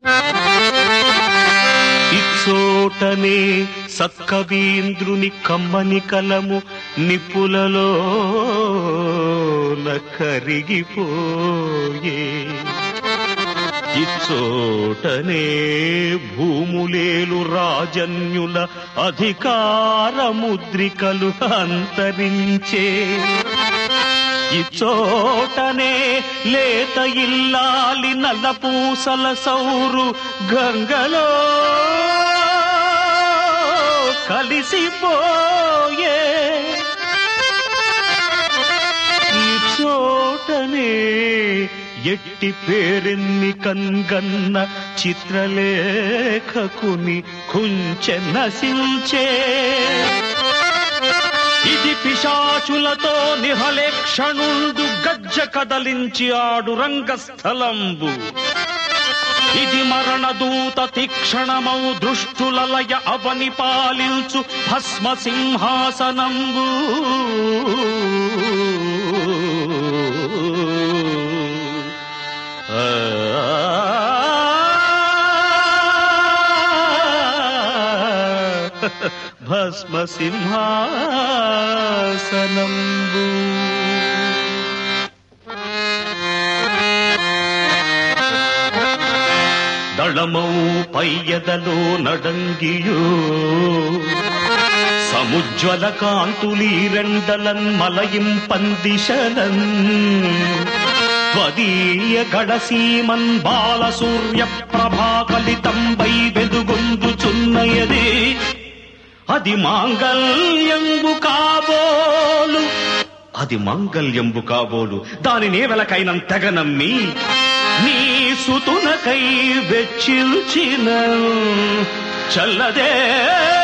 ఇచ్చోటనే సక్కవీంద్రుని కమ్మని కలము నిప్పులలో కరిగిపోయే ఇచ్చోటనే భూములేలు రాజన్యుల అధికార ముద్రికలు అంతరించే ఇచ్చోటనే లేత ఇల్లాలి నల్లపూసల సౌరు గంగలో కలిసిపోయే ఈ చోటనే ఎట్టి పేరెన్ని కన్గన్న చిత్రలేఖకుని కుంచె నశించే ఇది పిశాచులతో నిహలేక్షణుండు గజ్జ కదలించి ఆడు రంగస్థలంబు ఇది మరణదూత తీక్షణమౌ దృష్టులలయ అవని పాలించు భస్మ సింహాసనంబు భస్మ సింహాసనంబు దళమౌ పయ్యదలో నడంగియో సముజ్వల కాంతులీరెండలన్ మలయిం పందిశలన్ స్వదీయ గడసీమన్ బాల సూర్య ప్రభాకలితంబై వెదుగొందుచున్నయది అది మాంగల్యంబు కాబోలు అది మాంగల్యంబు కాబోలు దానినే వెలకైనం తెగ నమ్మి నీ సుతునకై వెచ్చిల్చిన చల్లదే